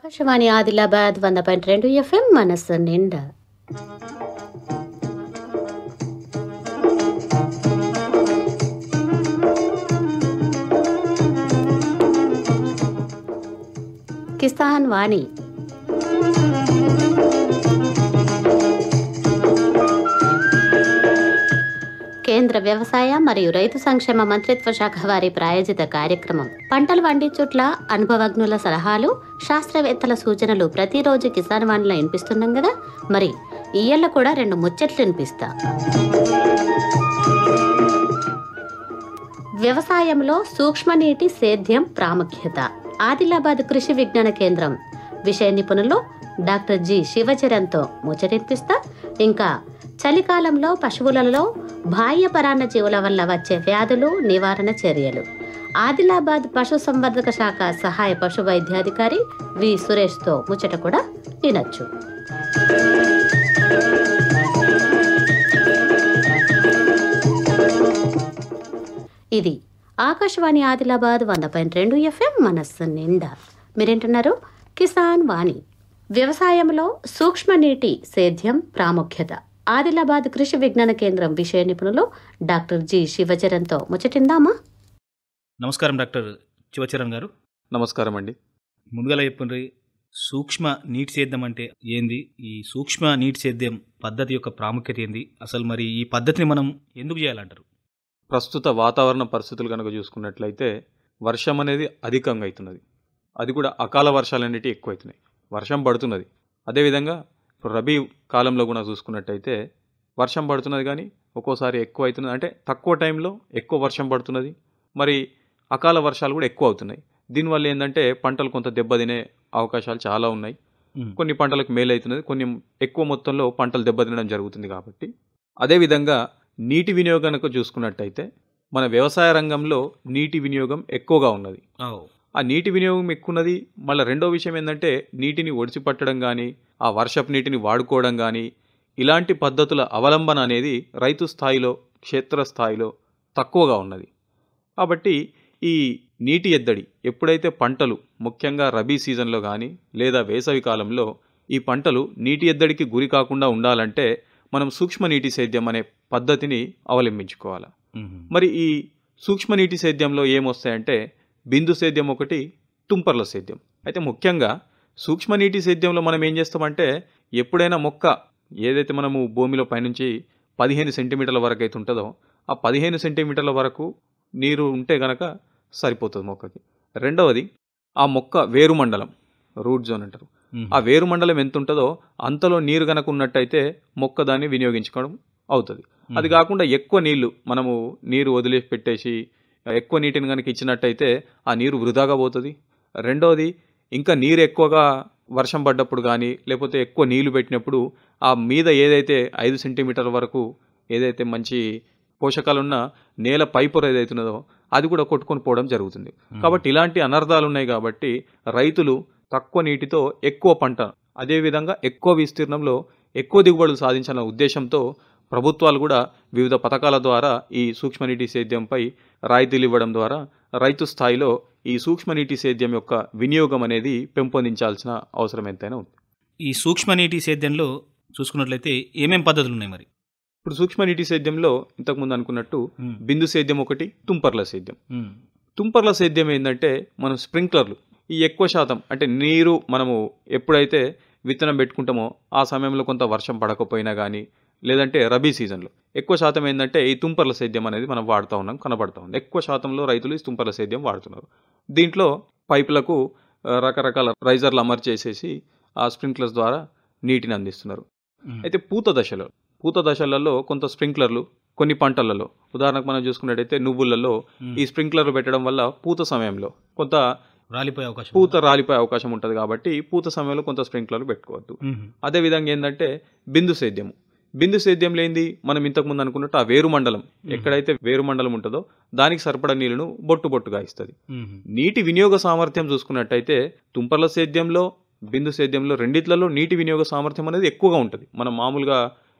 ఆకాశవాణి ఆదిలాబాద్ వంద పాయింట్ రెండు ఎఫ్ఎం మనస్సు నిండా కిసాన్ వాణి కేంద్ర వ్యవసాయ మరియు రైతు సంక్షేమ మంత్రిత్వ శాఖ వారి ప్రాయోజిత కార్యక్రమం పంటలు పండించుట్ల అనుభవజ్ఞుల సలహాలు శాస్త్రవేత్తల సూచనలు ప్రతిరోజు కిసాన్ వాణిలో వినిపిస్తున్నాం కదా మరి ఇయ్యల్ల కూడా రెండు ముచ్చట్లు వినిపిస్తా వ్యవసాయంలో సూక్ష్మనీటి సేద్యం ప్రాముఖ్యత ఆదిలాబాద్ కృషి విజ్ఞాన కేంద్రం విషయ నిపుణులు డాక్టర్ జి శివచరణ్తో ముచ్చటినిపిస్తా ఇంకా చలికాలంలో పశువులలో బాహ్య పరాన్న జీవుల వల్ల వచ్చే వ్యాధులు నివారణ చర్యలు ఆదిలాబాద్ పశు సంవర్ధక శాఖ సహాయ పశు వైద్యాధికారి వి సురేష్తో ముచ్చట కూడా వినొచ్చు ఇది ఆకాశవాణి ఆదిలాబాద్ వంద పాయింట్ రెండు ఎఫ్ఎం మనస్సు నిండా మీరేంటున్నారు కిసాన్ వాణి వ్యవసాయంలో సూక్ష్మ నీటి సేద్యం ప్రాముఖ్యత ఆదిలాబాద్ కృషి విజ్ఞాన కేంద్రం విషయ నిపుణులు డాక్టర్ జి శివచరణ్తో ముచ్చటిందామా నమస్కారం డాక్టర్ శివచరణ్ గారు నమస్కారం అండి ముందుగా చెప్పండి సూక్ష్మ నీటి సేద్యం అంటే ఏంది ఈ సూక్ష్మ నీటి సేద్యం పద్ధతి యొక్క ప్రాముఖ్యత ఏంది అసలు మరి ఈ పద్ధతిని మనం ఎందుకు చేయాలంటారు ప్రస్తుత వాతావరణ పరిస్థితులు కనుక చూసుకున్నట్లయితే వర్షం అనేది అధికంగా అవుతున్నది అది కూడా అకాల వర్షాలు అనేవి ఎక్కువ అవుతున్నాయి వర్షం పడుతున్నది అదేవిధంగా ఇప్పుడు రబీ కాలంలో కూడా చూసుకున్నట్టయితే వర్షం పడుతున్నది కానీ ఒక్కోసారి ఎక్కువ అవుతున్నది అంటే తక్కువ టైంలో ఎక్కువ వర్షం పడుతున్నది మరి అకాల వర్షాలు కూడా ఎక్కువ అవుతున్నాయి దీనివల్ల ఏంటంటే పంటలు కొంత దెబ్బతినే అవకాశాలు చాలా ఉన్నాయి ఉమ్. కొన్ని పంటలకు మేలు అవుతున్నది కొన్ని ఎక్కువ మొత్తంలో పంటలు దెబ్బతినడం జరుగుతుంది కాబట్టి అదేవిధంగా నీటి వినియోగానికి చూసుకున్నట్టయితే మన వ్యవసాయ రంగంలో నీటి వినియోగం ఎక్కువగా ఉన్నది ఆవ్. ఆ నీటి వినియోగం ఎక్కువ ఉన్నది మళ్ళీ రెండో విషయం ఏంటంటే నీటిని ఒడిచిపట్టడం కానీ ఆ వర్షపు నీటిని వాడుకోవడం కానీ ఇలాంటి పద్ధతుల అవలంబన అనేది రైతు స్థాయిలో క్షేత్ర స్థాయిలో తక్కువగా ఉన్నది కాబట్టి ఈ నీటి ఎద్దడి ఎప్పుడైతే పంటలు ముఖ్యంగా రబీ సీజన్లో కానీ లేదా వేసవి కాలంలో ఈ పంటలు నీటి ఎద్దడికి గురి కాకుండా ఉండాలంటే మనం సూక్ష్మ నీటి సేద్యం అనే పద్ధతిని అవలంబించుకోవాలి ఉమ్. మరి ఈ సూక్ష్మ నీటి సేద్యంలో ఏమొస్తాయంటే బిందు సేద్యం ఒకటి తుంపర్ల సేద్యం అయితే ముఖ్యంగా సూక్ష్మ నీటి సేద్యంలో మనం ఏం చేస్తామంటే ఎప్పుడైనా మొక్క ఏదైతే మనము భూమిలో పైనుంచి పదిహేను సెంటీమీటర్ల వరకు అయితే ఉంటుందో ఆ పదిహేను సెంటీమీటర్ల వరకు నీరు ఉంటే గనక సరిపోతుంది మొక్కకి రెండవది ఆ మొక్క వేరు మండలం రూట్ జోన్ అంటారు ఉమ్. ఆ వేరు మండలం ఎంత ఉంటుందో అంతలో నీరు గనక ఉన్నట్టయితే మొక్క దాన్ని వినియోగించుకోవడం అవుతుంది అది కాకుండా ఎక్కువ నీళ్లు మనము నీరు వదిలేసి పెట్టేసి ఎక్కువ నీటిని కనుక ఇచ్చినట్టయితే ఆ నీరు వృధాగా పోతుంది రెండవది ఇంకా నీరు ఎక్కువగా వర్షం పడ్డప్పుడు కానీ లేకపోతే ఎక్కువ నీళ్లు పెట్టినప్పుడు ఆ మీద ఏదైతే ఐదు సెంటీమీటర్ల వరకు ఏదైతే మంచి పోషకాలు ఉన్న నేల పైపొర ఏదైతున్నదో అది కూడా కొట్టుకొని పోవడం జరుగుతుంది కాబట్టి ఇలాంటి అనర్థాలు ఉన్నాయి కాబట్టి రైతులు తక్కువ నీటితో ఎక్కువ పంట అదేవిధంగా ఎక్కువ విస్తీర్ణంలో ఎక్కువ దిగుబడులు సాధించాలన్న ఉద్దేశంతో ప్రభుత్వాలు కూడా వివిధ పథకాల ద్వారా ఈ సూక్ష్మనీటి సేద్యంపై రాయితీలు ఇవ్వడం ద్వారా రైతు స్థాయిలో ఈ సూక్ష్మనీటి సేద్యం యొక్క వినియోగం అనేది పెంపొందించాల్సిన అవసరం ఎంతైనా ఉంది ఈ సూక్ష్మ నీటి సేద్యంలో చూసుకున్నట్లయితే ఏమేం పద్ధతులు ఉన్నాయి మరి ఇప్పుడు సూక్ష్మనీటి సేద్యంలో ఇంతకుముందు అనుకున్నట్టు ఉమ్. బిందు సేద్యం ఒకటి తుంపర్ల సేద్యం ఉమ్. తుంపర్ల సేద్యం ఏంటంటే మనం స్ప్రింక్లర్లు ఈ ఎక్కువ శాతం అంటే నీరు మనము ఎప్పుడైతే విత్తనం పెట్టుకుంటామో ఆ సమయంలో కొంత వర్షం పడకపోయినా కానీ లేదంటే రబీ సీజన్లో ఎక్కువ శాతం ఏంటంటే ఈ తుంపర్ల సేద్యం అనేది మనం వాడుతూ ఉన్నాం కనబడతా ఉంది ఎక్కువ శాతంలో రైతులు ఈ తుంపర్ల సేద్యం వాడుతున్నారు దీంట్లో పైపులకు ఆ, రకరకాల రైజర్లు అమర్చేసేసి ఆ స్ప్రింక్లర్స్ ద్వారా నీటిని అందిస్తున్నారు ఉమ్. అయితే పూత దశలో పూత దశలలో కొంత స్ప్రింక్లర్లు కొన్ని పంటలలో ఉదాహరణకు మనం చూసుకున్నట్టయితే నువ్వులలో ఉమ్. ఈ స్ప్రింక్లర్లు పెట్టడం వల్ల పూత సమయంలో కొంత రాలిపోయే అవకాశం పూత రాలిపోయే అవకాశం ఉంటుంది కాబట్టి పూత సమయంలో కొంత స్ప్రింక్లర్లు పెట్టుకోవద్దు ఉమ్. అదేవిధంగా ఏంటంటే బిందు సేద్యము బిందు సేద్యంలో ఏంది మనం ఇంతకుముందు అనుకున్నట్టు ఆ వేరు మండలం ఎక్కడైతే వేరు మండలం ఉంటుందో దానికి సరిపడా నీళ్లను బొట్టు బొట్టుగా ఇస్తుంది ఉమ్. నీటి వినియోగ సామర్థ్యం చూసుకున్నట్టయితే తుంపర్ల సేద్యంలో బిందు సేద్యంలో రెండిట్లలో నీటి వినియోగ సామర్థ్యం అనేది ఎక్కువగా ఉంటుంది మనం మామూలుగా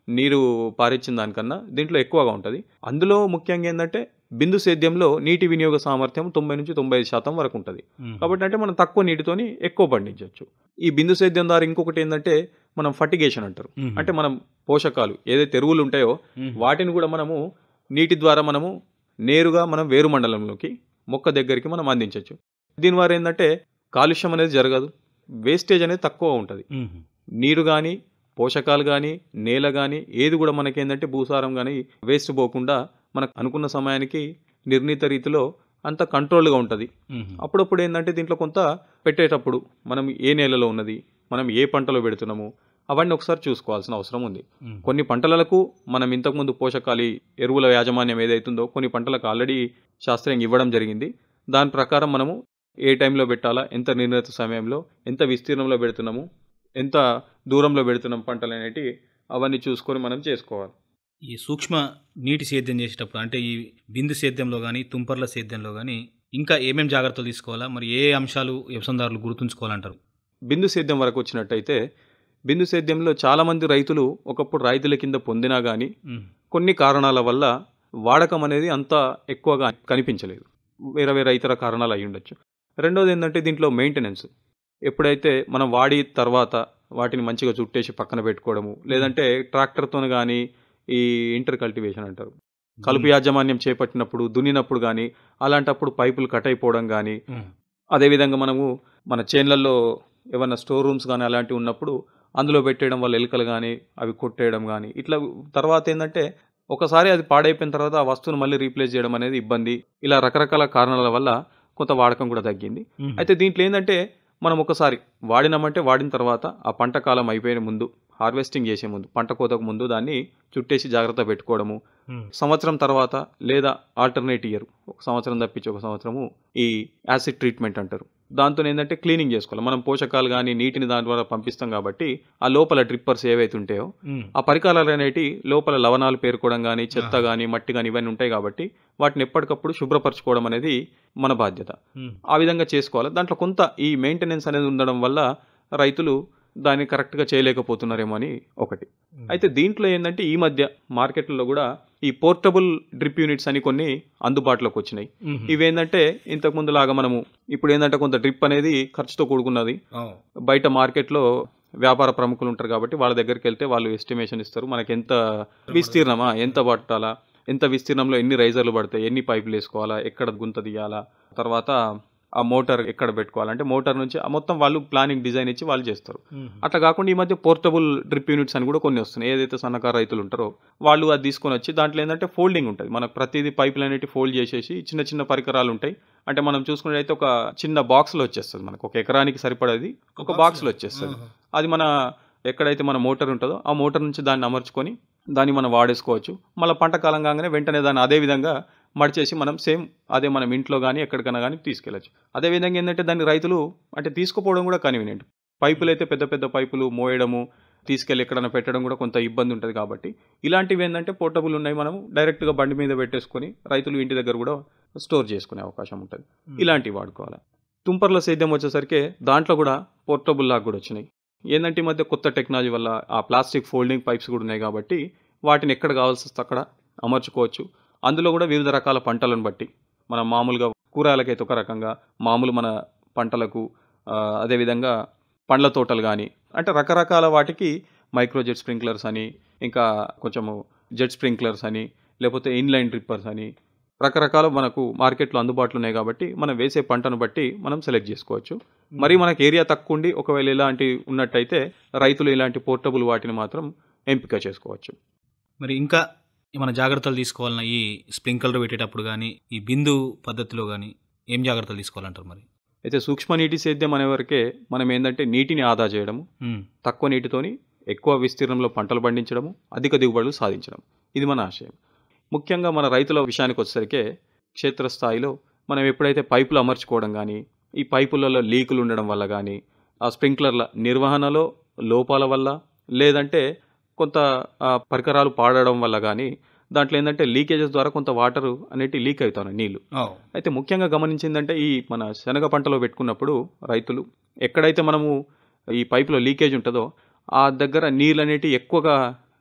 నీరు పారించిన దానికన్నా దీంట్లో ఎక్కువగా ఉంటుంది అందులో ముఖ్యంగా ఏంటంటే బిందు సేద్యంలో నీటి వినియోగ సామర్థ్యం తొంభై నుంచి తొంభై ఐదు శాతం వరకు ఉంటుంది మ్మ్. కాబట్టి అంటే మనం తక్కువ నీటితోని ఎక్కువ పండించవచ్చు ఈ బిందు సేద్యం ద్వారా ఇంకొకటి ఏంటంటే మనం ఫర్టిగేషన్ అంటారు మ్మ్. అంటే మనం పోషకాలు ఏదైతే ఎరువులు ఉంటాయో మ్మ్. వాటిని కూడా మనము నీటి ద్వారా మనము నేరుగా మనం వేరు మండలంలోకి మొక్క దగ్గరికి మనం అందించవచ్చు దీని ద్వారా ఏంటంటే కాలుష్యం అనేది జరగదు వేస్టేజ్ అనేది తక్కువ ఉంటుంది మ్మ్. నీరు కానీ పోషకాలు కానీ నేల కానీ ఏది కూడా మనకేందంటే భూసారం కానీ వేస్ట్ పోకుండా మనకు అనుకున్న సమయానికి నిర్ణీత రీతిలో అంత కంట్రోల్గా ఉంటుంది మ్మ్. అప్పుడప్పుడు ఏంటంటే దీంట్లో కొంత పెట్టేటప్పుడు మనం ఏ నేలలో ఉన్నది మనం ఏ పంటలో పెడుతున్నాము అవన్నీ ఒకసారి చూసుకోవాల్సిన అవసరం ఉంది మ్మ్. కొన్ని పంటలకు మనం ఇంతకుముందు పోషకాలు ఈ ఎరువుల యాజమాన్యం ఏదైతుందో కొన్ని పంటలకు ఆల్రెడీ శాస్త్రీయంగా ఇవ్వడం జరిగింది దాని ప్రకారం మనము ఏ టైంలో పెట్టాలా ఎంత నిర్ణీత సమయంలో ఎంత విస్తీర్ణంలో పెడుతున్నాము ఎంత దూరంలో పెడుతున్నాం పంటలు అనేటి అవన్నీ చూసుకొని మనం చేసుకోవాలి ఈ సూక్ష్మ నీటి సేద్యం చేసేటప్పుడు అంటే ఈ బిందు సేద్యంలో కానీ తుంపర్ల సేద్యంలో కానీ ఇంకా ఏమేం జాగ్రత్తలు తీసుకోవాలా మరి ఏ అంశాలు వ్యవసాయదారులు గుర్తుంచుకోవాలంటారు బిందు సేద్యం వరకు వచ్చినట్టయితే బిందు సేద్యంలో చాలామంది రైతులు ఒకప్పుడు రైతుల కింద పొందినా కానీ మ్మ్. కొన్ని కారణాల వల్ల వాడకం అనేది అంత ఎక్కువగా కనిపించలేదు వేరే వేరే ఇతర కారణాలు అయి ఉండొచ్చు రెండోది ఏంటంటే దీంట్లో మెయింటెనెన్స్ ఎప్పుడైతే మనం వాడి తర్వాత వాటిని మంచిగా చుట్టేసి పక్కన పెట్టుకోవడము లేదంటే ట్రాక్టర్తో కానీ ఈ ఇంటర్ కల్టివేషన్ అంటారు కలుపు యాజమాన్యం చేపట్టినప్పుడు దున్నినప్పుడు కానీ అలాంటప్పుడు పైపులు కట్ అయిపోవడం కానీ మ్మ్. అదేవిధంగా మనము మన చేన్లలో ఏమన్నా స్టోర్ రూమ్స్ కానీ అలాంటివి ఉన్నప్పుడు అందులో పెట్టేయడం వల్ల ఎలుకలు కానీ అవి కొట్టేయడం కానీ ఇట్లా తర్వాత ఏంటంటే ఒకసారి అది పాడైపోయిన తర్వాత ఆ వస్తువును మళ్ళీ రీప్లేస్ చేయడం అనేది ఇబ్బంది ఇలా రకరకాల కారణాల వల్ల కొంత వాడకం కూడా తగ్గింది మ్మ్. అయితే దీంట్లో ఏంటంటే మనం ఒకసారి వాడినామంటే వాడిన తర్వాత ఆ పంట కాలం అయిపోయిన ముందు హార్వెస్టింగ్ చేసే ముందు పంట కోతకు ముందు దాన్ని చుట్టేసి జాగ్రత్త పెట్టుకోవడము మ్మ్. సంవత్సరం తర్వాత లేదా ఆల్టర్నేట్ ఇయర్ ఒక సంవత్సరం తప్పించి ఒక సంవత్సరము ఈ యాసిడ్ ట్రీట్మెంట్ అంటారు దాంతో ఏంటంటే క్లీనింగ్ చేసుకోవాలి మనం పోషకాలు కానీ నీటిని దాని ద్వారా పంపిస్తాం కాబట్టి ఆ లోపల డ్రిప్పర్స్ ఏవైతే ఉంటాయో మ్మ్. ఆ పరికరాలు అనేటి లోపల లవణాలు పేరుకోవడం కానీ చెత్త కానీ మట్టి కానీ ఇవన్నీ ఉంటాయి కాబట్టి వాటిని ఎప్పటికప్పుడు శుభ్రపరచుకోవడం అనేది మన బాధ్యత మ్మ్. ఆ విధంగా చేసుకోవాలి దాంట్లో కొంత ఈ మెయింటెనెన్స్ అనేది ఉండడం వల్ల రైతులు దాన్ని కరెక్ట్గా చేయలేకపోతున్నారేమో అని ఒకటి అయితే దీంట్లో ఏంటంటే ఈ మధ్య మార్కెట్లో కూడా ఈ పోర్టబుల్ డ్రిప్ యూనిట్స్ అని కొన్ని అందుబాటులోకి వచ్చినాయి మ్మ్. ఇవేంటంటే ఇంతకు ముందు లాగా మనము ఇప్పుడు ఏంటంటే కొంత డ్రిప్ అనేది ఖర్చుతో కూడుకున్నది ఓ. బయట మార్కెట్లో వ్యాపార ప్రముఖులు ఉంటారు కాబట్టి వాళ్ళ దగ్గరికి వెళ్తే వాళ్ళు ఎస్టిమేషన్ ఇస్తారు మనకి ఎంత విస్తీర్ణమా ఎంత పట్టాలా ఎంత విస్తీర్ణంలో ఎన్ని రైజర్లు పడతాయి ఎన్ని పైపులు వేసుకోవాలా ఎక్కడ గుంత తీయాలా తర్వాత ఆ మోటార్ ఎక్కడ పెట్టుకోవాలంటే మోటార్ నుంచి ఆ మొత్తం వాళ్ళు ప్లానింగ్ డిజైన్ ఇచ్చి వాళ్ళు చేస్తారు మ్మ్. అట్లా కాకుండా ఈ మధ్య పోర్టబుల్ డ్రిప్ యూనిట్స్ అని కూడా కొన్ని వస్తున్నాయి ఏదైతే సన్నకారు రైతులు ఉంటారో వాళ్ళు అది తీసుకొని వచ్చి దాంట్లో ఏంటంటే ఫోల్డింగ్ ఉంటుంది మనకు ప్రతిదీ పైపులు అనేవి ఫోల్డ్ చేసేసి చిన్న చిన్న పరికరాలు ఉంటాయి అంటే మనం చూసుకున్నట్టయితే ఒక చిన్న బాక్స్లో వచ్చేస్తుంది మనకు ఒక ఎకరానికి సరిపడేది ఒక బాక్స్లో వచ్చేస్తుంది ఆహా. అది మన ఎక్కడైతే మన మోటార్ ఉంటుందో ఆ మోటార్ నుంచి దాన్ని అమర్చుకొని దాన్ని మనం వాడేసుకోవచ్చు మళ్ళీ పంట కాలం కాగానే వెంటనే దాన్ని అదే విధంగా మడిచేసి మనం సేమ్ అదే మనం ఇంట్లో కానీ ఎక్కడికైనా కానీ తీసుకెళ్ళచ్చు అదే విధంగా ఏంటంటే దాన్ని రైతులు అంటే తీసుకుపోవడం కూడా కన్వీనియంట్ పైపులు అయితే పెద్ద పెద్ద పైపులు మోయడము తీసుకెళ్ళి ఎక్కడైనా పెట్టడం కూడా కొంత ఇబ్బంది ఉంటుంది కాబట్టి ఇలాంటివి ఏంటంటే పోర్టబుల్ ఉన్నాయి మనం డైరెక్ట్గా బండి మీద పెట్టేసుకొని రైతులు ఇంటి దగ్గర కూడా స్టోర్ చేసుకునే అవకాశం ఉంటుంది ఇలాంటివి వాడుకోవాలి తుంపర్ల సేద్యం వచ్చేసరికి దాంట్లో కూడా పోర్టబుల్ లాగా కూడా వచ్చినాయి ఏంటంటే ఈ మధ్య కొత్త టెక్నాలజీ వల్ల ఆ ప్లాస్టిక్ ఫోల్డింగ్ పైప్స్ కూడా ఉన్నాయి కాబట్టి వాటిని ఎక్కడ కావాల్సి వస్తే అక్కడ అమర్చుకోవచ్చు అందులో కూడా వివిధ రకాల పంటలను బట్టి మనం మామూలుగా కూరగాయలకైతే ఒక రకంగా మామూలు మన పంటలకు ఆ, అదేవిధంగా పండ్ల తోటలు కానీ అంటే రకరకాల వాటికి మైక్రో జెట్ స్ప్రింక్లర్స్ అని ఇంకా కొంచెము జెట్ స్ప్రింక్లర్స్ అని లేకపోతే ఇన్లైన్ డ్రిప్పర్స్ అని రకరకాల మనకు మార్కెట్లో అందుబాటులో ఉన్నాయి కాబట్టి మనం వేసే పంటను బట్టి మనం సెలెక్ట్ చేసుకోవచ్చు మరి మనకి ఏరియా తక్కువ ఉండి ఒకవేళ ఇలాంటి ఉన్నట్టయితే రైతులు ఇలాంటి పోర్టబుల్ వాటిని మాత్రం ఎంపిక చేసుకోవచ్చు మరి ఇంకా ఏమైనా జాగ్రత్తలు తీసుకోవాలన్నా ఈ స్ప్రింక్లర్ పెట్టేటప్పుడు కానీ ఈ బిందు పద్ధతిలో కానీ ఏం జాగ్రత్తలు తీసుకోవాలంటారు మరి అయితే సూక్ష్మ నీటి సేద్యం అనే వరకే మనం ఏంటంటే నీటిని ఆదా చేయడము మ్మ్. తక్కువ నీటితోని ఎక్కువ విస్తీర్ణంలో పంటలు పండించడము అధిక దిగుబడులు సాధించడం ఇది మన ఆశయం ముఖ్యంగా మన రైతుల విషయానికి వచ్చేసరికి క్షేత్రస్థాయిలో మనం ఎప్పుడైతే పైపులు అమర్చుకోవడం కానీ ఈ పైపులలో లీకులు ఉండడం వల్ల కానీ ఆ స్ప్రింక్లర్ల నిర్వహణలో లోపాల వల్ల లేదంటే కొంత ఆ, పరికరాలు పాడడం వల్ల కానీ దాంట్లో ఏంటంటే లీకేజెస్ ద్వారా కొంత వాటర్ అనేటి లీక్ అవుతాయి నీళ్లు ఓ. అయితే ముఖ్యంగా గమనించిందంటే ఈ మన శనగ పంటలో పెట్టుకున్నప్పుడు రైతులు ఎక్కడైతే మనము ఈ పైపులో లీకేజ్ ఉంటుందో ఆ దగ్గర నీళ్ళు అనేటివి ఎక్కువగా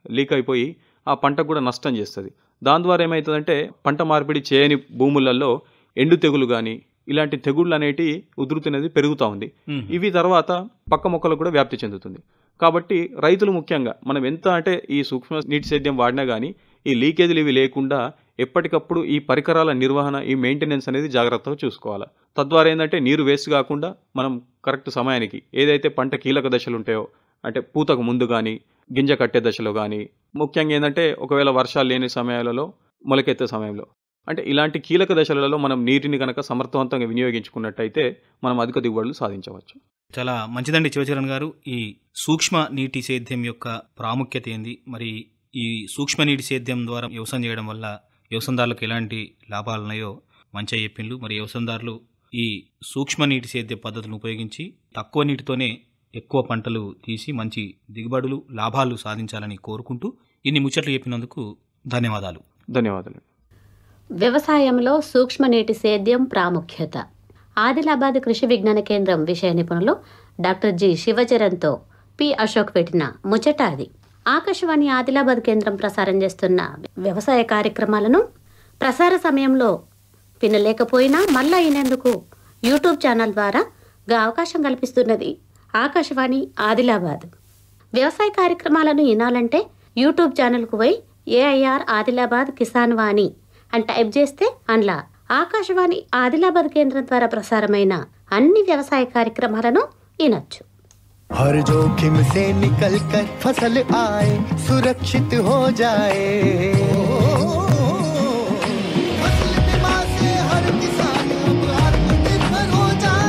లీక్ అయిపోయి ఆ పంటకు కూడా నష్టం చేస్తుంది దాని ద్వారా ఏమవుతుందంటే పంట మార్పిడి చేయని భూములలో ఎండు తెగులు కానీ ఇలాంటి తెగుళ్ళు అనేటి ఉధృతి అనేది పెరుగుతూ ఉంది మ్మ్. ఇవి తర్వాత పక్క మొక్కలకు కూడా వ్యాప్తి చెందుతుంది కాబట్టి రైతులు ముఖ్యంగా మనం ఎంత అంటే ఈ సూక్ష్మ నీటి సేద్యం వాడినా కానీ ఈ లీకేజీలు ఇవి లేకుండా ఎప్పటికప్పుడు ఈ పరికరాల నిర్వహణ ఈ మెయింటెనెన్స్ అనేది జాగ్రత్తగా చూసుకోవాలి తద్వారా ఏంటంటే నీరు వేస్ట్ కాకుండా మనం కరెక్ట్ సమయానికి ఏదైతే పంట కీలక దశలు ఉంటాయో అంటే పూతకు ముందు కానీ గింజ కట్టే దశలో కానీ ముఖ్యంగా ఏంటంటే ఒకవేళ వర్షాలు లేని సమయాలలో మొలకెత్తే సమయంలో అంటే ఇలాంటి కీలక దశలలో మనం నీటిని కనుక సమర్థవంతంగా వినియోగించుకున్నట్టయితే మనం అధిక దిగుబడులు సాధించవచ్చు చాలా మంచిదండి శివచరణ్ గారు ఈ సూక్ష్మ నీటి సేద్యం యొక్క ప్రాముఖ్యత ఏంది మరి ఈ సూక్ష్మ నీటి సేద్యం ద్వారా వ్యవసాయం చేయడం వల్ల వ్యవసాయదారులకు ఎలాంటి లాభాలు ఉన్నాయో మంచిగా చెప్పిండ్రు మరి వ్యవసాయదారులు ఈ సూక్ష్మ నీటి సేద్య పద్ధతులను ఉపయోగించి తక్కువ నీటితోనే ఎక్కువ పంటలు తీసి మంచి దిగుబడులు లాభాలు సాధించాలని కోరుకుంటూ ఇన్ని ముచ్చట్లు చెప్పినందుకు ధన్యవాదాలు ధన్యవాదాలు వ్యవసాయంలో సూక్ష్మ నీటి సేద్యం ప్రాముఖ్యత ఆదిలాబాద్ కృషి విజ్ఞాన కేంద్రం విషయ నిపుణులు డాక్టర్ జి శివచరణ్తో పి అశోక్ పెట్టిన ముచ్చట అది ఆకాశవాణి ఆదిలాబాద్ కేంద్రం ప్రసారం చేస్తున్న వ్యవసాయ కార్యక్రమాలను ప్రసార సమయంలో వినలేకపోయినా మళ్ళా అయినందుకు యూట్యూబ్ ఛానల్ ద్వారా గా అవకాశం కల్పిస్తున్నది ఆకాశవాణి ఆదిలాబాద్ వ్యవసాయ కార్యక్రమాలను వినాలంటే యూట్యూబ్ ఛానల్కు పోయి ఏఐఆర్ ఆదిలాబాద్ కిసాన్ వాణి అని టైప్ చేస్తే అందులో ఆకాశవాణి ఆదిలాబాద్ కేంద్రం ద్వారా ప్రసారమైన అన్ని వ్యవసాయ కార్యక్రమాలను వినొచ్చు हर जोखिम से निकल कर फसल आए सुरक्षित हो जाए फसल बीमा से हर किसान अब आत्मनिर्भर हो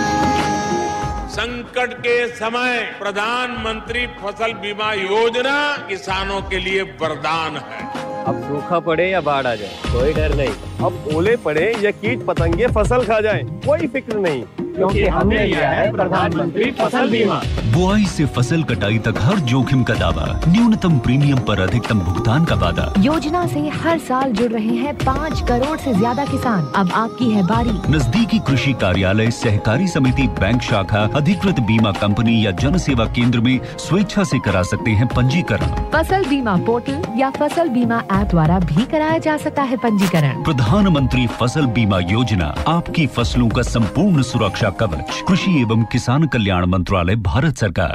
जाए संकट के समय प्रधानमंत्री फसल बीमा योजना किसानों के लिए वरदान है अब सूखा पड़े या बाढ़ आ जाए कोई डर नहीं अब ओले पड़े या कीट पतंगे फसल खा जाए कोई फिक्र नहीं क्योंकि हमने लिया है प्रधानमंत्री फसल बीमा बुआई से फसल कटाई तक हर जोखिम का दावा न्यूनतम प्रीमियम पर अधिकतम भुगतान का वादा योजना से हर साल जुड़ रहे हैं पाँच करोड़ से ज्यादा किसान अब आपकी है बारी नजदीकी कृषि कार्यालय सहकारी समिति बैंक शाखा अधिकृत बीमा कंपनी या जन सेवा केंद्र में स्वेच्छा से करा सकते हैं पंजीकरण फसल बीमा पोर्टल या फसल बीमा ऐप द्वारा भी कराया जा सकता है पंजीकरण प्रधानमंत्री फसल बीमा योजना आपकी फसलों का संपूर्ण सुरक्षा कवच कृषि एवं किसान कल्याण मंत्रालय भारत सरकार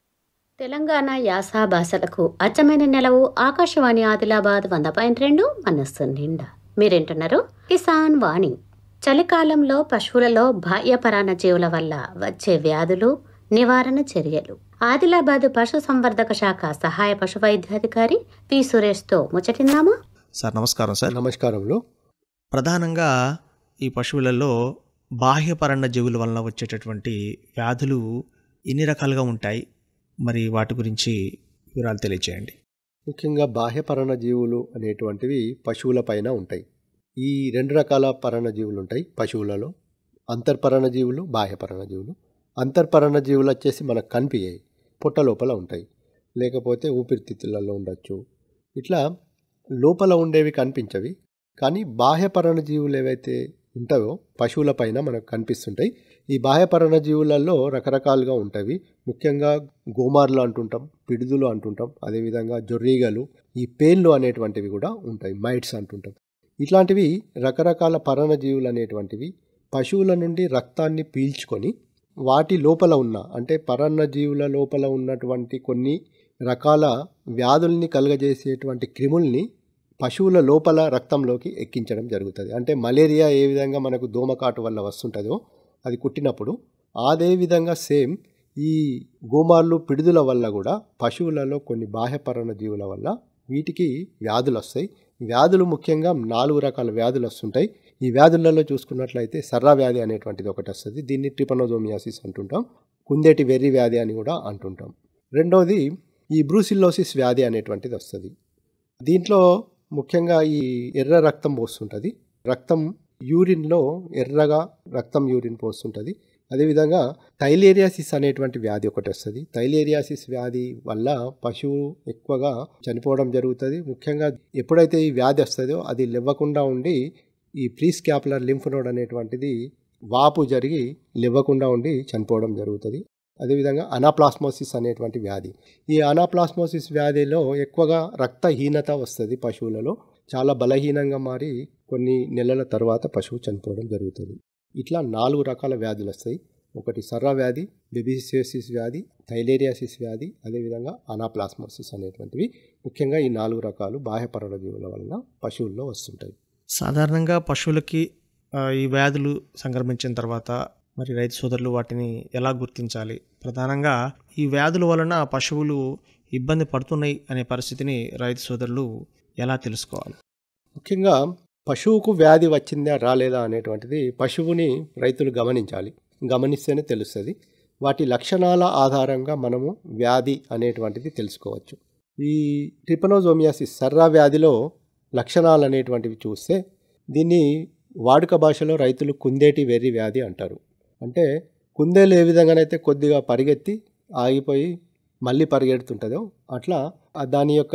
తెలంగాణ యాస భాషలకు అచ్చమైన నెలవు ఆకాశవాణి ఆదిలాబాద్ వంద పాయింట్ రెండు మనస్సు నిండా మీరేంటున్నారు కిసాన్ వాణి చలికాలంలో పశువులలో బాహ్యపరాణ జీవుల వల్ల వచ్చే వ్యాధులు నివారణ చర్యలు ఆదిలాబాద్ పశు సంవర్ధక శాఖ సహాయ పశు వైద్యాధికారి పి సురేష్తో ముచ్చటిందామా సార్ నమస్కారం సార్ నమస్కారములు ప్రధానంగా ఈ పశువులలో బాహ్యపరణ జీవుల వలన వచ్చేటటువంటి వ్యాధులు ఎన్ని రకాలుగా ఉంటాయి మరి వాటి గురించి వివరాలు తెలియజేయండి ముఖ్యంగా బాహ్య పరణజీవులు అనేటువంటివి పశువుల పైన ఉంటాయి ఈ రెండు రకాల పరణజీవులు ఉంటాయి పశువులలో అంతర్పరణజీవులు బాహ్య పరణజీవులు అంతర్పరణజీవులు వచ్చేసి మనకు కనిపించాయి పొట్ట లోపల ఉంటాయి లేకపోతే ఊపిరితిత్తులలో ఉండొచ్చు ఇట్లా లోపల ఉండేవి కనిపించవి కానీ బాహ్య పరణజీవులు ఏవైతే ఉంటాయో పశువుల పైన మనకు కనిపిస్తుంటాయి ఈ బాహ్య పరణజీవులలో రకరకాలుగా ఉంటాయి ముఖ్యంగా గోమార్లు అంటుంటాం పిడుదులు అంటుంటాం అదేవిధంగా జొర్రీగలు ఈ పేన్లు అనేటువంటివి కూడా ఉంటాయి మైట్స్ అంటుంటాం ఇట్లాంటివి రకరకాల పరణజీవులు అనేటువంటివి పశువుల నుండి రక్తాన్ని పీల్చుకొని వాటి లోపల ఉన్న అంటే పరణజీవుల లోపల ఉన్నటువంటి కొన్ని రకాల వ్యాధుల్ని కలుగజేసేటువంటి క్రిముల్ని పశువుల లోపల రక్తంలోకి ఎక్కించడం జరుగుతుంది అంటే మలేరియా ఏ విధంగా మనకు దోమకాటు వల్ల వస్తుంటుందో అది కుట్టినప్పుడు అదే విధంగా సేమ్ ఈ గోమార్లు పిడుదల వల్ల కూడా పశువులలో కొన్ని బాహ్యపరణ జీవుల వల్ల వీటికి వ్యాధులు వస్తాయి వ్యాధులు ముఖ్యంగా నాలుగు రకాల వ్యాధులు వస్తుంటాయి ఈ వ్యాధులలో చూసుకున్నట్లయితే సర్రా వ్యాధి అనేటువంటిది ఒకటి వస్తుంది దీన్ని ట్రిపనోజోమియాసిస్ అంటుంటాం కుందేటి వెర్రి వ్యాధి అని కూడా అంటుంటాం రెండవది ఈ బ్రూసిల్లోసిస్ వ్యాధి అనేటువంటిది వస్తుంది దీంట్లో ముఖ్యంగా ఈ ఎర్ర రక్తం పోస్తుంటుంది రక్తం యూరిన్లో ఎర్రగా రక్తం యూరిన్ పోస్తుంటుంది అదేవిధంగా థైలేరియాసిస్ అనేటువంటి వ్యాధి ఒకటి వస్తుంది థైలేరియాసిస్ వ్యాధి వల్ల పశువు ఎక్కువగా చనిపోవడం జరుగుతుంది ముఖ్యంగా ఎప్పుడైతే ఈ వ్యాధి వస్తుందో అది లేవ్వకుండా ఉండి ఈ ప్రీస్ క్యాపులర్ లింఫ్ నోడ్ అనేటువంటిది వాపు జరిగి లేవ్వకుండా ఉండి చనిపోవడం జరుగుతుంది అదేవిధంగా అనాప్లాస్మోసిస్ అనేటువంటి వ్యాధి ఈ అనాప్లాస్మోసిస్ వ్యాధిలో ఎక్కువగా రక్తహీనత వస్తుంది పశువులలో చాలా బలహీనంగా మారి కొన్ని నెలల తర్వాత పశువు చనిపోవడం జరుగుతుంది ఇట్లా నాలుగు రకాల వ్యాధులు వస్తాయి ఒకటి సర్ర వ్యాధి బెబిసియోసిస్ వ్యాధి థైలేరియాసిస్ వ్యాధి అదేవిధంగా అనాప్లాస్మోసిస్ అనేటువంటివి ముఖ్యంగా ఈ నాలుగు రకాలు బాహ్య పరాన్నజీవుల వలన పశువుల్లో వస్తుంటాయి సాధారణంగా పశువులకి ఆ, ఈ వ్యాధులు సంక్రమించిన తర్వాత మరి రైతు సోదరులు వాటిని ఎలా గుర్తించాలి ప్రధానంగా ఈ వ్యాధుల వలన పశువులు ఇబ్బంది పడుతున్నాయి అనే పరిస్థితిని రైతు సోదరులు ఎలా తెలుసుకోవాలి ముఖ్యంగా పశువుకు వ్యాధి వచ్చిందా రాలేదా అనేటువంటిది పశువుని రైతులు గమనించాలి గమనిస్తేనే తెలుస్తుంది వాటి లక్షణాల ఆధారంగా మనము వ్యాధి అనేటువంటిది తెలుసుకోవచ్చు ఈ ట్రిపనోజోమియాసిస్ సర్రా వ్యాధిలో లక్షణాలు అనేటువంటివి చూస్తే దీన్ని వాడుక భాషలో రైతులు కుందేటి వెర్రి వ్యాధి అంటారు అంటే కుందేలు ఏ విధంగానైతే కొద్దిగా పరిగెత్తి ఆగిపోయి మళ్ళీ పరిగెడుతుంటుందో అట్లా ఆ దాని యొక్క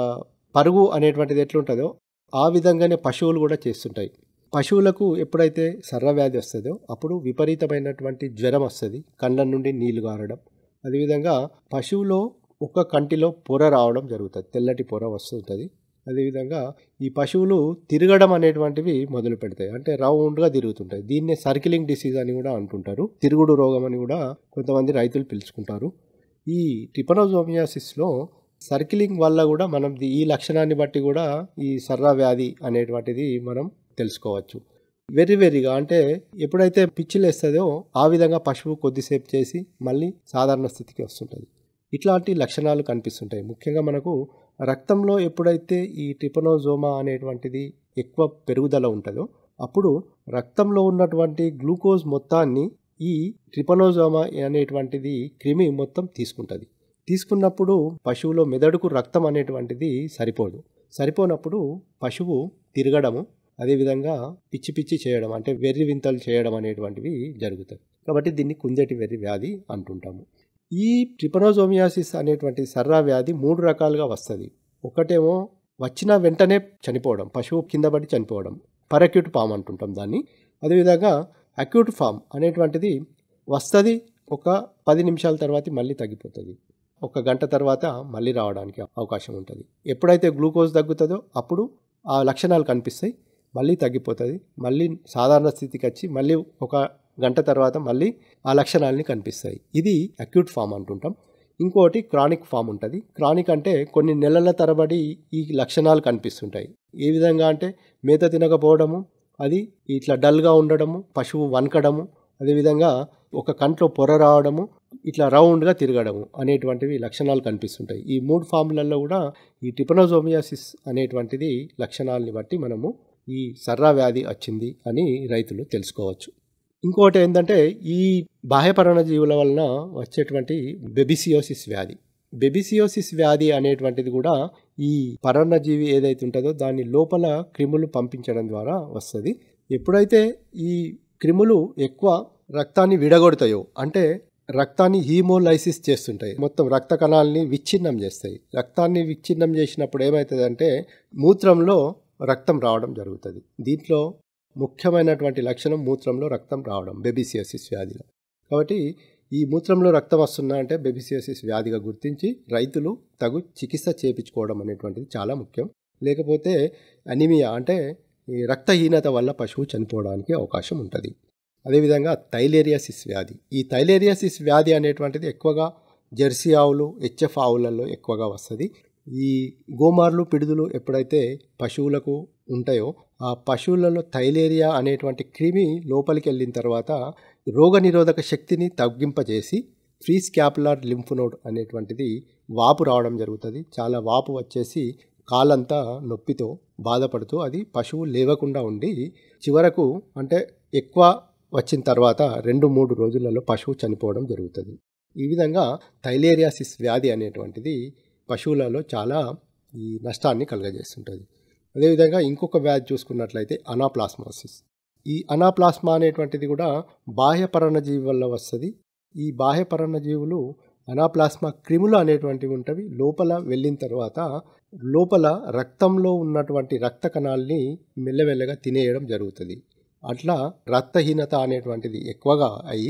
పరుగు అనేటువంటిది ఎట్లుంటుందో ఆ విధంగానే పశువులు కూడా చేస్తుంటాయి పశువులకు ఎప్పుడైతే సర్ర వ్యాధి వస్తుందో అప్పుడు విపరీతమైనటువంటి జ్వరం వస్తుంది కళ్ళ నుండి నీళ్లు గారడం అదేవిధంగా పశువులో ఒక కంటిలో పొర రావడం జరుగుతుంది తెల్లటి పొర వస్తుంటుంది అదేవిధంగా ఈ పశువులు తిరగడం అనేటువంటివి మొదలు పెడతాయి అంటే రౌండ్గా తిరుగుతుంటాయి దీన్నే సర్కిలింగ్ డిసీజ్ అని కూడా అంటుంటారు తిరుగుడు రోగం అని కూడా కొంతమంది రైతులు పిలుచుకుంటారు ఈ టిపనోజోమియాసిస్లో సర్కిలింగ్ వల్ల కూడా మనం ది- ఈ లక్షణాన్ని బట్టి కూడా ఈ సర్రా వ్యాధి అనేటువంటిది మనం తెలుసుకోవచ్చు వెర్రి వెర్రిగా అంటే ఎప్పుడైతే పిచ్చిలేస్తుందో ఆ విధంగా పశువు కొద్దిసేపు చేసి మళ్ళీ సాధారణ స్థితికి వస్తుంటుంది ఇట్లాంటి లక్షణాలు కనిపిస్తుంటాయి ముఖ్యంగా మనకు రక్తంలో ఎప్పుడైతే ఈ ట్రిపనోజోమా అనేటువంటిది ఎక్కువ పెరుగుదల ఉంటుందో అప్పుడు రక్తంలో ఉన్నటువంటి గ్లూకోజ్ మొత్తాన్ని ఈ ట్రిపనోజోమా అనేటువంటిది క్రిమి మొత్తం తీసుకుంటుంది తీసుకున్నప్పుడు పశువులో మెదడుకు రక్తం అనేటువంటిది సరిపోదు సరిపోనప్పుడు పశువు తిరగడము అదేవిధంగా పిచ్చి పిచ్చి చేయడం అంటే వెర్రి వింతలు చేయడం అనేటువంటివి జరుగుతాయి కాబట్టి దీన్ని కుందేటి వెర్రి వ్యాధి అంటుంటాము ఈ ట్రిపనోజోమియాసిస్ అనేటువంటి సర్రా వ్యాధి మూడు రకాలుగా వస్తుంది ఒకటేమో వచ్చిన వెంటనే చనిపోవడం పశువు కింద పడి చనిపోవడం పరక్యూట్ ఫామ్ అంటుంటాం దాన్ని అదేవిధంగా అక్యూట్ ఫామ్ అనేటువంటిది వస్తుంది ఒక పది నిమిషాల తర్వాత మళ్ళీ తగ్గిపోతుంది ఒక గంట తర్వాత మళ్ళీ రావడానికి అవకాశం ఉంటుంది ఎప్పుడైతే గ్లూకోజ్ తగ్గుతుందో అప్పుడు ఆ లక్షణాలు కనిపిస్తాయి మళ్ళీ తగ్గిపోతుంది మళ్ళీ సాధారణ స్థితికి వచ్చి మళ్ళీ ఒక గంట తర్వాత మళ్ళీ ఆ లక్షణాలని కనిపిస్తాయి ఇది అక్యూట్ ఫామ్ అంటుంటాం ఇంకోటి క్రానిక్ ఫామ్ ఉంటుంది క్రానిక్ అంటే కొన్ని నెలల తరబడి ఈ లక్షణాలు కనిపిస్తుంటాయి ఏ విధంగా అంటే మేత తినకపోవడము అది ఇట్లా డల్గా ఉండడము పశువు వనకడము అదేవిధంగా ఒక కంట్లో పొర రావడము ఇట్లా రౌండ్గా తిరగడము అనేటువంటివి లక్షణాలు కనిపిస్తుంటాయి ఈ మూడు ఫామ్లలో కూడా ఈ టిపనోజోమియాసిస్ అనేటువంటిది లక్షణాలని బట్టి మనము ఈ సర్రా వ్యాధి వచ్చింది అని రైతులు తెలుసుకోవచ్చు ఇంకోటి ఏంటంటే ఈ బాహ్యపరణ జీవుల వలన వచ్చేటువంటి బెబిసియోసిస్ వ్యాధి బెబిసియోసిస్ వ్యాధి అనేటువంటిది కూడా ఈ పరాన్నజీవి ఏదైతే ఉంటుందో దాని లోపల క్రిములు పంపించడం ద్వారా వస్తుంది ఎప్పుడైతే ఈ క్రిములు ఎక్కువ రక్తాన్ని విడగొడతాయో అంటే రక్తాన్ని హీమోలైసిస్ చేస్తుంటాయి మొత్తం రక్త కణాలని విచ్ఛిన్నం చేస్తాయి రక్తాన్ని విచ్ఛిన్నం చేసినప్పుడు ఏమవుతుందంటే మూత్రంలో రక్తం రావడం జరుగుతుంది దీంట్లో ముఖ్యమైనటువంటి లక్షణం మూత్రంలో రక్తం రావడం బెబిసియోసిస్ వ్యాధిలో కాబట్టి ఈ మూత్రంలో రక్తం వస్తున్నా అంటే బెబిసియోసిస్ వ్యాధిగా గుర్తించి రైతులు తగు చికిత్స చేయించుకోవడం అనేటువంటిది చాలా ముఖ్యం లేకపోతే అనిమియా అంటే ఈ రక్తహీనత వల్ల పశువు చనిపోవడానికి అవకాశం ఉంటుంది అదేవిధంగా థైలేరియాసిస్ వ్యాధి ఈ థైలేరియాసిస్ వ్యాధి అనేటువంటిది ఎక్కువగా జెర్సీ ఆవులు హెచ్ఎఫ్ ఆవులలో ఎక్కువగా వస్తుంది ఈ గోమార్లు పిడుదులు ఎప్పుడైతే పశువులకు ఉంటాయో ఆ పశువులలో థైలేరియా అనేటువంటి క్రిమి లోపలికి వెళ్ళిన తర్వాత రోగనిరోధక శక్తిని తగ్గింపజేసి ఫ్రీ స్కాపులార్ లింఫ్ నోడ్ అనేటువంటిది వాపు రావడం జరుగుతుంది చాలా వాపు వచ్చేసి కాలంతా నొప్పితో బాధపడుతూ అది పశువు లేవకుండా ఉండి చివరకు అంటే ఎక్కువ వచ్చిన తర్వాత రెండు మూడు రోజులలో పశువు చనిపోవడం జరుగుతుంది ఈ విధంగా థైలేరియాసిస్ వ్యాధి అనేటువంటిది పశువులలో చాలా ఈ నష్టాన్ని కలుగజేస్తుంటుంది అదేవిధంగా ఇంకొక వ్యాధి చూసుకున్నట్లయితే అనాప్లాస్మోసిస్ ఈ అనాప్లాస్మా అనేటువంటిది కూడా బాహ్య పరాన్నజీవి వల్ల వస్తుంది ఈ బాహ్య పరాన్నజీవులు అనాప్లాస్మా క్రిములు అనేటువంటివి ఉంటవి లోపల వెళ్ళిన తర్వాత లోపల రక్తంలో ఉన్నటువంటి రక్త కణాల్ని మెల్లమెల్లగా తినేయడం జరుగుతుంది అట్లా రక్తహీనత అనేటువంటిది ఎక్కువగా అయ్యి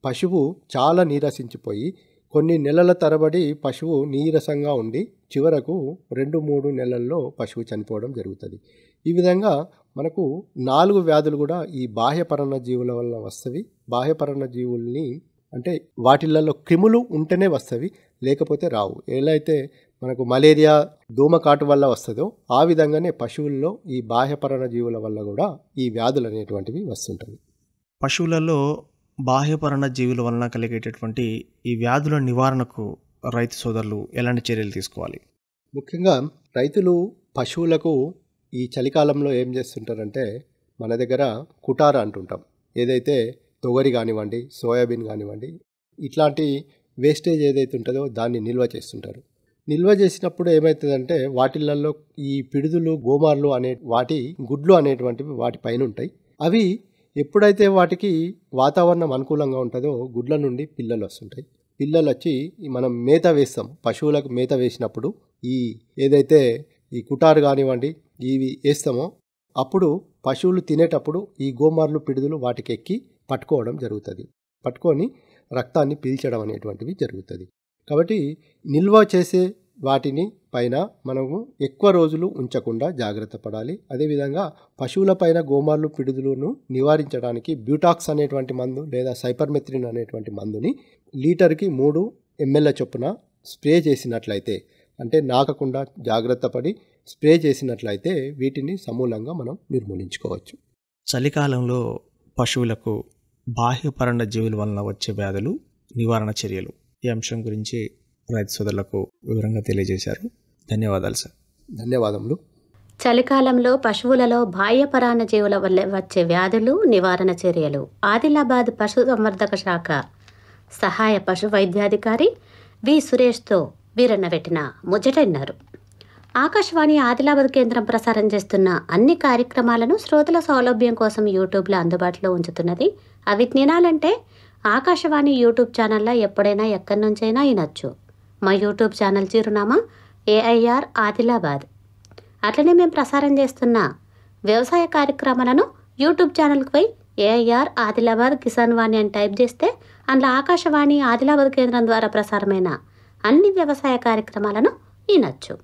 పశువు చాలా నీరసించిపోయి కొన్ని నెలల తరబడి పశువు నీరసంగా ఉండి చివరకు రెండు మూడు నెలల్లో పశువు చనిపోవడం జరుగుతుంది ఈ విధంగా మనకు నాలుగు వ్యాధులు కూడా ఈ బాహ్యపరణ జీవుల వల్ల వస్తవి బాహ్యపరణ జీవుల్ని అంటే వాటిలలో క్రిములు ఉంటేనే వస్తవి లేకపోతే రావు ఎలా అయితే మనకు మలేరియా దోమకాటు వల్ల వస్తుందో ఆ విధంగానే పశువుల్లో ఈ బాహ్యపరణ జీవుల వల్ల కూడా ఈ వ్యాధులు అనేటువంటివి వస్తుంటాయి పశువులలో బాహ్యపరణ జీవుల వలన కలిగేటటువంటి ఈ వ్యాధుల నివారణకు రైతు సోదరులు ఎలాంటి చర్యలు తీసుకోవాలి ముఖ్యంగా రైతులు పశువులకు ఈ చలికాలంలో ఏం చేస్తుంటారంటే మన దగ్గర కుటార అంటుంటాం ఏదైతే తొగరి కానివ్వండి సోయాబీన్ కానివ్వండి ఇట్లాంటి వేస్టేజ్ ఏదైతే ఉంటుందో దాన్ని నిల్వ చేస్తుంటారు నిల్వ చేసినప్పుడు ఏమవుతుందంటే వాటిలలో ఈ పిడుదులు గోమార్లు అనే వాటి గుడ్లు అనేటువంటివి వాటి పైన ఉంటాయి అవి ఎప్పుడైతే వాటికి వాతావరణం అనుకూలంగా ఉంటుందో గుడ్ల నుండి పిల్లలు వస్తుంటాయి పిల్లలు వచ్చి మనం మేత వేస్తాం పశువులకు మేత వేసినప్పుడు ఈ ఏదైతే ఈ కుటారు కానివ్వండి ఇవి వేస్తామో అప్పుడు పశువులు తినేటప్పుడు ఈ గోమార్లు పిడుదులు వాటికి ఎక్కి పట్టుకోవడం జరుగుతుంది పట్టుకొని రక్తాన్ని పీల్చడం అనేటువంటివి జరుగుతుంది కాబట్టి నిల్వ చేసే వాటిని పైన మనము ఎక్కువ రోజులు ఉంచకుండా జాగ్రత్త పడాలి అదేవిధంగా పశువుల పైన గోమార్లు పిడుదులను నివారించడానికి బ్యూటాక్స్ అనేటువంటి మందు లేదా సైపర్మెత్రిన్ అనేటువంటి మందుని లీటర్కి మూడు ఎంఎల్ చొప్పున స్ప్రే చేసినట్లయితే అంటే నాకకుండా జాగ్రత్త పడి స్ప్రే చేసినట్లయితే వీటిని సమూలంగా మనం నిర్మూలించుకోవచ్చు చలికాలంలో పశువులకు బాహ్యపరణ జీవుల వలన వచ్చే వ్యాధులు నివారణ చర్యలు ఈ అంశం గురించి రైతు సోదరులకు వివరంగా తెలియజేశారు ధన్యవాదాలు సార్ ధన్యవాదములు చలికాలంలో పశువులలో బాహ్య పరాన్నజీవుల వల్ల వచ్చే వ్యాధులు నివారణ చర్యలు ఆదిలాబాద్ పశు సంవర్ధక శాఖ సహాయ పశు వైద్యాధికారి వి సురేష్తో వీరన్న పెట్టిన ముచ్చటన్నారు ఆకాశవాణి ఆదిలాబాద్ కేంద్రం ప్రసారం చేస్తున్న అన్ని కార్యక్రమాలను శ్రోతల సౌలభ్యం కోసం యూట్యూబ్లో అందుబాటులో ఉంచుతున్నది అవి తినాలంటే ఆకాశవాణి యూట్యూబ్ ఛానల్లో ఎప్పుడైనా ఎక్కడి నుంచైనా వినొచ్చు మా యూట్యూబ్ ఛానల్ చిరునామా ఏఐఆర్ ఆదిలాబాద్ అట్లనే మేము ప్రసారం చేస్తున్న వ్యవసాయ కార్యక్రమాలను యూట్యూబ్ ఛానల్కి పోయి ఏఐఆర్ ఆదిలాబాద్ కిసాన్ వాణి అని టైప్ చేస్తే అందులో ఆకాశవాణి ఆదిలాబాద్ కేంద్రం ద్వారా ప్రసారమైన అన్ని వ్యవసాయ కార్యక్రమాలను వినొచ్చు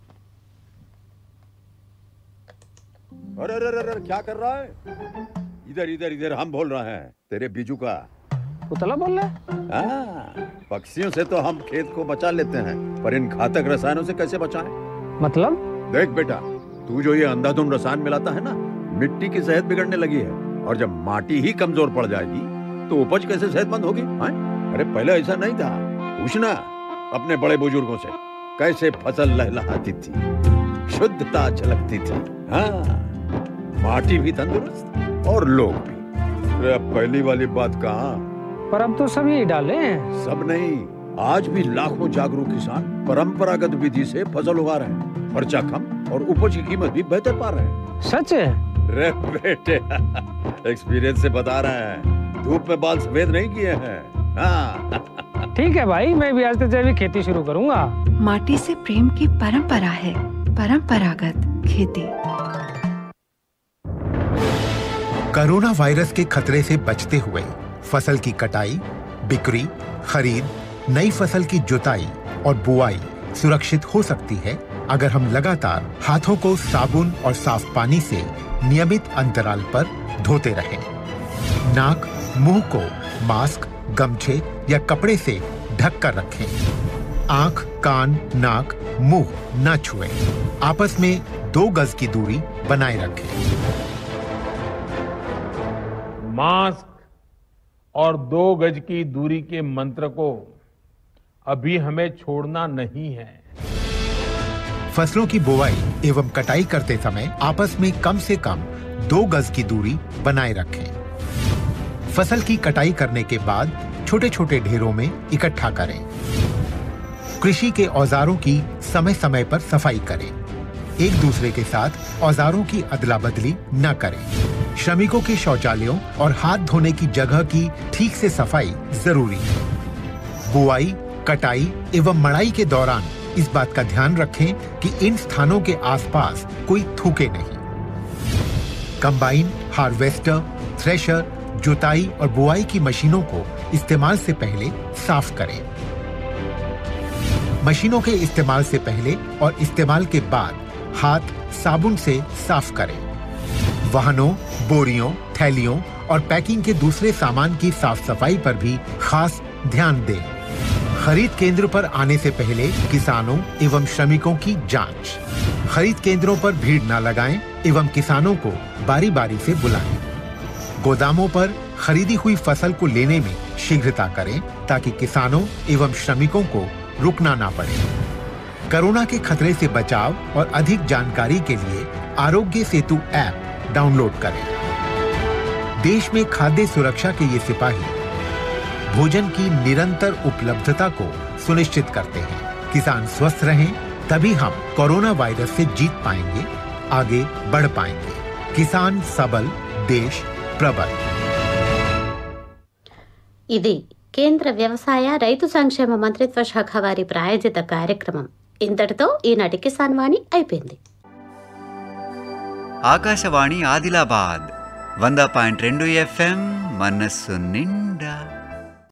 अरे अरे अरे अरे, क्या कर रहा है इधर इधर इधर हम बोल रहे हैं तेरे बीजू का उतला बोल रहा हाँ, पक्षियों से तो हम खेत को बचा लेते हैं पर इन घातक रसायनों से कैसे बचाएं? मतलब देख बेटा तू जो ये अंधाधुंध रसायन मिलाता है ना मिट्टी की सेहत बिगड़ने लगी है और जब माटी ही कमजोर पड़ जाएगी तो उपज कैसे सेहतमंद होगी हाँ? अरे पहले ऐसा नहीं था पूछना अपने बड़े बुजुर्गों से कैसे फसल लहलहाती थी शुद्धता झलकती थी हाँ माटी भी तंदुरुस्त और लोग भी अरे अब पहली वाली बात कहाँ पर अब तो सब यही डाले हैं सब नहीं आज भी लाखों जागरूक किसान परंपरागत विधि से फसल उगा रहे हैं खर्चा कम और उपज की कीमत भी बेहतर पा रहे हैं सच है रे बेटे एक्सपीरियंस से बता रहे हैं धूप में बाल सफेद नहीं किए हैं हाँ ठीक है भाई मैं भी आज से जैविक खेती शुरू करूंगा माटी से प्रेम की परंपरा है परंपरागत खेती कोरोना वायरस के खतरे से बचते हुए फसल की कटाई बिक्री खरीद नई फसल की जुताई और बुआई सुरक्षित हो सकती है अगर हम लगातार हाथों को साबुन और साफ पानी से नियमित अंतराल पर धोते रहें। नाक मुंह को मास्क गमछे या कपड़े से ढक कर रखें आंख कान नाक मुंह न छुएं। आपस में दो गज की दूरी बनाए रखें मास्क और दो गज की दूरी के मंत्र को अभी हमें छोड़ना नहीं है फसलों की बुवाई एवं कटाई करते समय आपस में कम से कम दो गज की दूरी बनाए रखें फसल की कटाई करने के बाद छोटे छोटे ढेरों में इकट्ठा करें कृषि के औजारों की समय समय पर सफाई करें एक दूसरे के साथ औजारों की अदला बदली न करें श्रमिकों के शौचालयों और हाथ धोने की जगह की ठीक से सफाई जरूरी है बुआई कटाई एवं मड़ाई के दौरान इस बात का ध्यान रखें कि इन स्थानों के आसपास कोई थूके नहीं कंबाइन हार्वेस्टर थ्रेशर जुताई और बुआई की मशीनों को इस्तेमाल से पहले साफ करें मशीनों के इस्तेमाल से पहले और इस्तेमाल के बाद हाथ साबुन से साफ करें वाहनों बोरियों थैलियों और पैकिंग के दूसरे सामान की साफ सफाई पर भी खास ध्यान दें खरीद केंद्र पर आने से पहले किसानों एवं श्रमिकों की जांच खरीद केंद्रों पर भीड़ न लगाएं एवं किसानों को बारी बारी से बुलाएं गोदामों पर खरीदी हुई फसल को लेने में शीघ्रता करें ताकि किसानों एवं श्रमिकों को रुकना ना पड़े कोरोना के खतरे से बचाव और अधिक जानकारी के लिए आरोग्य सेतु ऐप डाउनलोड करें देश में खाद्य सुरक्षा के ये सिपाही भोजन की निरंतर उपलब्धता को सुनिश्चित करते हैं किसान स्वस्थ रहें तभी हम कोरोना वायरस से जीत पाएंगे आगे बढ़ पाएंगे किसान सबल देश प्रबल ఇది కేంద్ర వ్యవసాయ రైతు సంక్షేమ మంత్రిత్వ శాఖ వారి ప్రాయోజిత కార్యక్రమం ఇంతటితో ఈనాటి కిసాన్ వాణి అయిపోయింది ఆకాశవాణి ఆదిలాబాద్ వంద పాయింట్ రెండు ఎఫ్ఎం మనస్సు నిండా